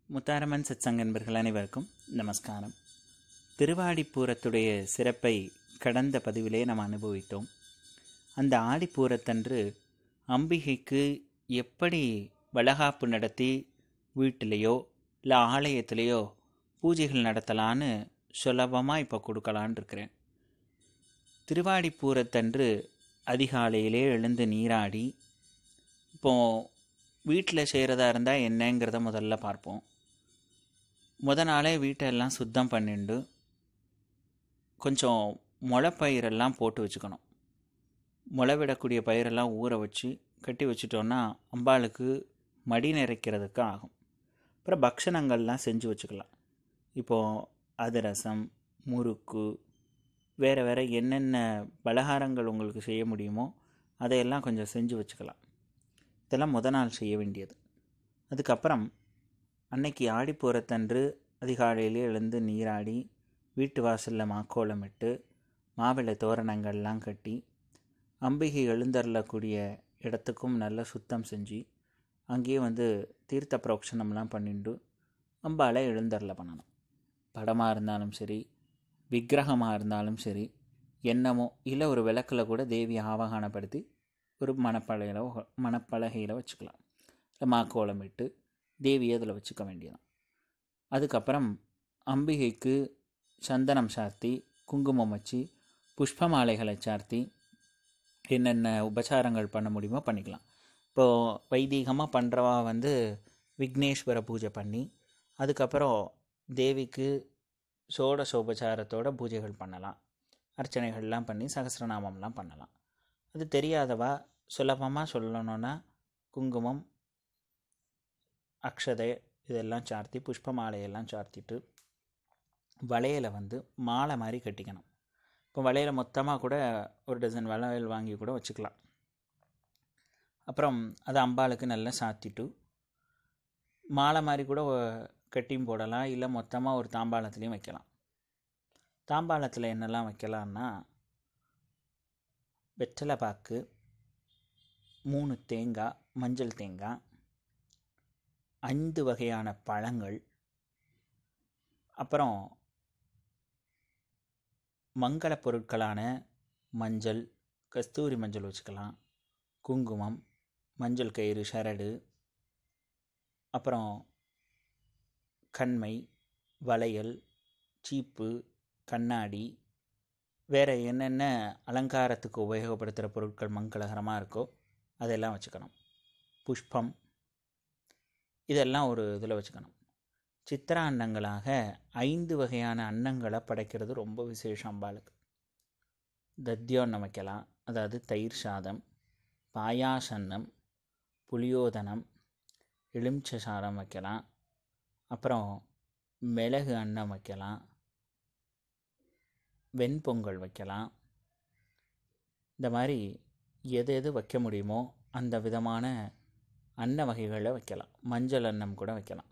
முத்தாரம்மன் சத்சங்க நண்பர்கள் அனைவருக்கும் நமஸ்காரம் திருவாடிப்பூரத்துடைய சிறப்பை கடந்த பதிவிலே நாம் அனுபவித்தோம் அந்த ஆடிப்பூரத்தன்று அம்பிகைக்கு எப்படி வளகாப்பு நடத்தி வீட்டிலேயோ இல்லை ஆலயத்திலேயோ பூஜைகள் நடத்தலான்னு சுலபமாக இப்போ கொடுக்கலான் இருக்கிறேன் திருவாடிப்பூரத்தன்று அதிகாலையிலே எழுந்து நீராடி இப்போது வீட்டில் செய்கிறதா இருந்தால் என்னங்கிறத முதல்ல பார்ப்போம் முத நாளே வீட்டை எல்லாம் சுத்தம் பண்ணிண்டு கொஞ்சம் முளைப்பயிரெல்லாம் போட்டு வச்சுக்கணும் முளை விடக்கூடிய பயிரெல்லாம் ஊற வச்சு கட்டி வச்சுட்டோன்னா அம்பாளுக்கு மடி நிறைக்கிறதுக்கு ஆகும் அப்புறம் பக்ஷணங்கள்லாம் செஞ்சு வச்சுக்கலாம் இப்போது அதிரசம் முறுக்கு வேறு வேறு என்னென்ன பலகாரங்கள் உங்களுக்கு செய்ய முடியுமோ அதையெல்லாம் கொஞ்சம் செஞ்சு வச்சுக்கலாம் இதெல்லாம் முத நாள் செய்ய வேண்டியது அதுக்கப்புறம் அன்னைக்கு ஆடி போகிறத்தன்று அதிகாலையிலே எழுந்து நீராடி வீட்டு வாசலில் மாக்கோலமிட்டு மாவிளை தோரணங்கள்லாம் கட்டி அம்பிகை எழுந்தருளக்கூடிய இடத்துக்கும் நல்ல சுத்தம் செஞ்சு அங்கேயே வந்து தீர்த்த புரோக்ஷனம்லாம் பண்ணிட்டு அம்பாலை எழுந்தருள பண்ணணும் படமாக இருந்தாலும் சரி விக்கிரகமாக இருந்தாலும் சரி என்னமோ இல்லை ஒரு விளக்கில் கூட தேவி ஆவகானப்படுத்தி ஒரு மணப்பலகையில் மணப்பலகையில் வச்சுக்கலாம் இல்லை மாக்கோலம் இட்டு தேவி அதில் வச்சுக்க வேண்டியதான் அதுக்கப்புறம் அம்பிகைக்கு சந்தனம் சார்த்தி குங்குமம் வச்சு புஷ்ப மாலைகளை சார்த்தி என்னென்ன உபச்சாரங்கள் பண்ண முடியுமோ பண்ணிக்கலாம் இப்போது வைதீகமாக பண்ணுறவா வந்து விக்னேஸ்வர பூஜை பண்ணி அதுக்கப்புறம் தேவிக்கு சோடசோபச்சாரத்தோட பூஜைகள் பண்ணலாம் அர்ச்சனைகள்லாம் பண்ணி சகசிரநாமம்லாம் பண்ணலாம் அது தெரியாதவா சுலபமாக சொல்லணுன்னா குங்குமம் அக்ஷதை இதெல்லாம் சார்த்தி புஷ்ப மாலையெல்லாம் சார்த்திட்டு வளையலை வந்து மாலை மாதிரி கட்டிக்கணும் இப்போ வளையலை மொத்தமாக கூட ஒரு டசன் வளையல் வாங்கி கூட வச்சுக்கலாம் அப்புறம் அதை அம்பாளுக்கு நல்லா சாத்திட்டு மாலை மாதிரி கூட கட்டியும் போடலாம் இல்லை மொத்தமாக ஒரு தாம்பாளத்துலேயும் வைக்கலாம் தாம்பாளத்தில் என்னெல்லாம் வைக்கலான்னா வெற்றலை பாக்கு மூணு தேங்காய் மஞ்சள் தேங்காய் ஐந்து வகையான பழங்கள் அப்புறம் மங்கள பொருட்களான மஞ்சள் கஸ்தூரி மஞ்சள் வச்சுக்கலாம் குங்குமம் மஞ்சள் கயிறு ஷரடு அப்புறம் கண்மை வளையல் சீப்பு கண்ணாடி வேறு என்னென்ன அலங்காரத்துக்கு உபயோகப்படுத்துகிற பொருட்கள் மங்களகரமாக இருக்கோ அதெல்லாம் வச்சுக்கணும் புஷ்பம் இதெல்லாம் ஒரு இதில் வச்சுக்கணும் சித்திரா அன்னங்களாக ஐந்து வகையான அன்னங்களை படைக்கிறது ரொம்ப விசேஷம் அம்பாளுக்கு தத்தியோன்னம் வைக்கலாம் அதாவது தயிர் சாதம் பாயாசன்னம் புளியோதனம் எலுமிச்சை சாதம் வைக்கலாம் அப்புறம் மிளகு அன்னம் வைக்கலாம் வெண்பொங்கல் வைக்கலாம் இந்த மாதிரி எது எது வைக்க முடியுமோ அந்த விதமான அன்ன வகைகளை வைக்கலாம் மஞ்சள் அன்னம் கூட வைக்கலாம்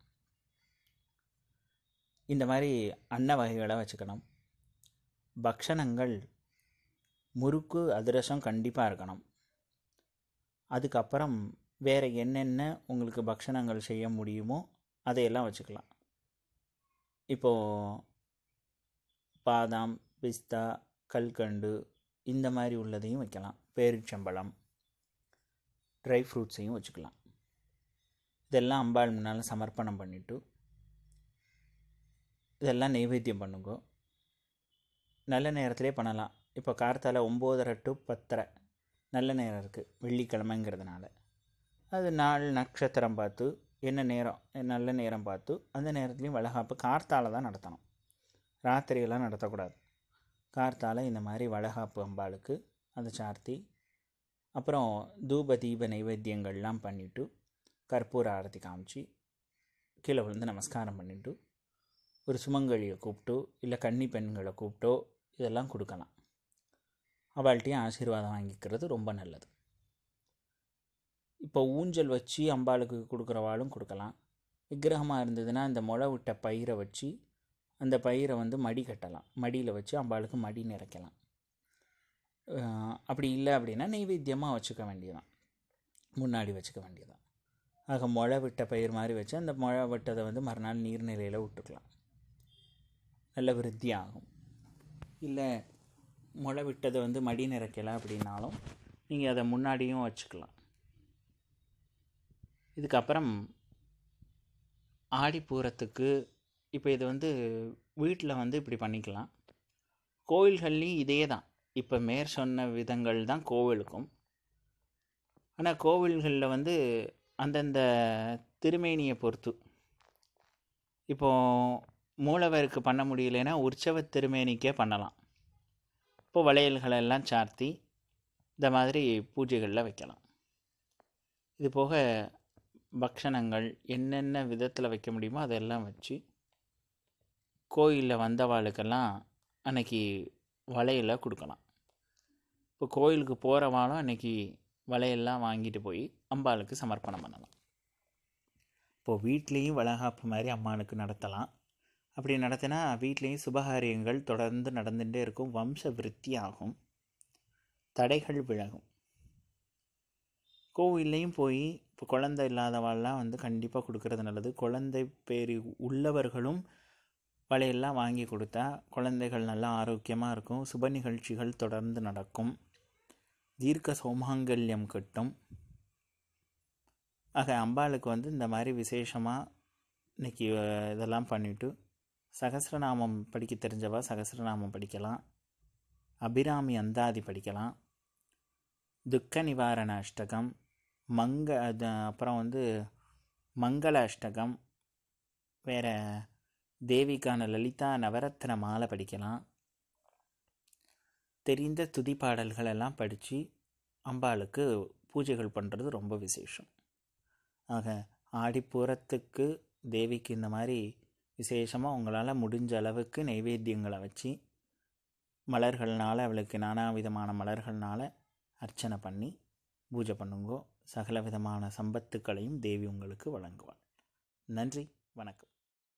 இந்த மாதிரி அன்ன வகைகளை வச்சுக்கணும் பக்ஷணங்கள் முறுக்கு அதிரசம் கண்டிப்பாக இருக்கணும் அதுக்கப்புறம் வேறு என்னென்ன உங்களுக்கு பக்ஷணங்கள் செய்ய முடியுமோ அதையெல்லாம் வச்சுக்கலாம் இப்போது பாதாம் பிஸ்தா கல்கண்டு இந்த மாதிரி உள்ளதையும் வைக்கலாம் பேரிச்சம்பழம் ட்ரை ஃப்ரூட்ஸையும் வச்சுக்கலாம் இதெல்லாம் அம்பாள் முன்னால் சமர்ப்பணம் பண்ணிவிட்டு இதெல்லாம் நைவேத்தியம் பண்ணுங்க நல்ல நேரத்திலே பண்ணலாம் இப்போ கார்த்தால ஒம்போதரை டு பத்தரை நல்ல நேரம் இருக்குது வெள்ளிக்கிழமைங்கிறதுனால அது நாள் நட்சத்திரம் பார்த்து என்ன நேரம் நல்ல நேரம் பார்த்து அந்த நேரத்துலையும் வளகாப்பு கார்த்தால தான் நடத்தணும் ராத்திரியெல்லாம் நடத்தக்கூடாது கார்த்தால இந்த மாதிரி வளகாப்பு அம்பாளுக்கு அதை சார்த்தி அப்புறம் தூப தீப நைவேத்தியங்கள்லாம் பண்ணிவிட்டு கற்பூர ஆரத்தி காமிச்சு கீழே விழுந்து நமஸ்காரம் பண்ணிவிட்டு ஒரு சுமங்கலியை கூப்பிட்டோ இல்லை கன்னி பெண்களை கூப்பிட்டோ இதெல்லாம் கொடுக்கலாம் அவள்கிட்டையும் ஆசீர்வாதம் வாங்கிக்கிறது ரொம்ப நல்லது இப்போ ஊஞ்சல் வச்சு அம்பாளுக்கு கொடுக்குறவாளும் கொடுக்கலாம் விக்கிரகமாக இருந்ததுன்னா அந்த முளை விட்ட பயிரை வச்சு அந்த பயிரை வந்து மடி கட்டலாம் மடியில் வச்சு அம்பாளுக்கு மடி நிறைக்கலாம் அப்படி இல்லை அப்படின்னா நெய்வேத்தியமாக வச்சுக்க வேண்டியதான் முன்னாடி வச்சுக்க வேண்டியதான் ஆக முளை விட்ட பயிர் மாதிரி வச்சு அந்த முளை விட்டதை வந்து மறுநாள் நீர்நிலையில் விட்டுக்கலாம் நல்ல விருத்தி ஆகும் இல்லை முளை விட்டதை வந்து மடி நிறக்கலை அப்படின்னாலும் நீங்கள் அதை முன்னாடியும் வச்சுக்கலாம் இதுக்கப்புறம் ஆடிப்பூரத்துக்கு இப்போ இது வந்து வீட்டில் வந்து இப்படி பண்ணிக்கலாம் கோவில்கள்லேயும் இதே தான் இப்போ மேற் சொன்ன விதங்கள் தான் கோவிலுக்கும் ஆனால் கோவில்களில் வந்து அந்தந்த திருமேனியை பொறுத்து இப்போது மூலவருக்கு பண்ண முடியலைன்னா உற்சவ திருமேனிக்கே பண்ணலாம் இப்போ வளையல்களெல்லாம் சார்த்தி இந்த மாதிரி பூஜைகளில் வைக்கலாம் இது போக பக்ஷணங்கள் என்னென்ன விதத்தில் வைக்க முடியுமோ அதெல்லாம் வச்சு கோயிலில் வந்தவாளுக்கெல்லாம் அன்னைக்கு வளையலை கொடுக்கலாம் இப்போ கோயிலுக்கு போகிறவாளும் அன்னைக்கு வளையல்லாம் வாங்கிட்டு போய் அம்பாளுக்கு சமர்ப்பணம் பண்ணலாம் இப்போது வீட்லேயும் வளகாப்பு மாதிரி அம்மாளுக்கு நடத்தலாம் அப்படி நடத்தினா வீட்லேயும் சுபகாரியங்கள் தொடர்ந்து நடந்துகிட்டே இருக்கும் வம்ச விருத்தி ஆகும் தடைகள் விலகும் கோவில்லையும் போய் இப்போ குழந்தை இல்லாதவாள்லாம் வந்து கண்டிப்பாக கொடுக்கறது நல்லது குழந்தை பேர் உள்ளவர்களும் வலையெல்லாம் வாங்கி கொடுத்தா குழந்தைகள் நல்லா ஆரோக்கியமாக இருக்கும் சுப நிகழ்ச்சிகள் தொடர்ந்து நடக்கும் தீர்க்க சௌமாங்கல்யம் கிட்டும் ஆக அம்பாளுக்கு வந்து இந்த மாதிரி விசேஷமாக இன்றைக்கி இதெல்லாம் பண்ணிவிட்டு சகசிரநாமம் படிக்க தெரிஞ்சவா சகசிரநாமம் படிக்கலாம் அபிராமி அந்தாதி படிக்கலாம் துக்க நிவாரண அஷ்டகம் மங்க அது அப்புறம் வந்து மங்கள அஷ்டகம் வேறு தேவிக்கான லலிதா நவரத்ன மாலை படிக்கலாம் தெரிந்த துதி பாடல்கள் எல்லாம் படித்து அம்பாளுக்கு பூஜைகள் பண்ணுறது ரொம்ப விசேஷம் ஆக ஆடிப்பூரத்துக்கு தேவிக்கு இந்த மாதிரி விசேஷமாக உங்களால் முடிஞ்ச அளவுக்கு நைவேத்தியங்களை வச்சு மலர்கள்னால் அவளுக்கு நானா விதமான மலர்கள்னால் அர்ச்சனை பண்ணி பூஜை பண்ணுங்கோ சகல விதமான சம்பத்துக்களையும் தேவி உங்களுக்கு வழங்குவாள் நன்றி வணக்கம்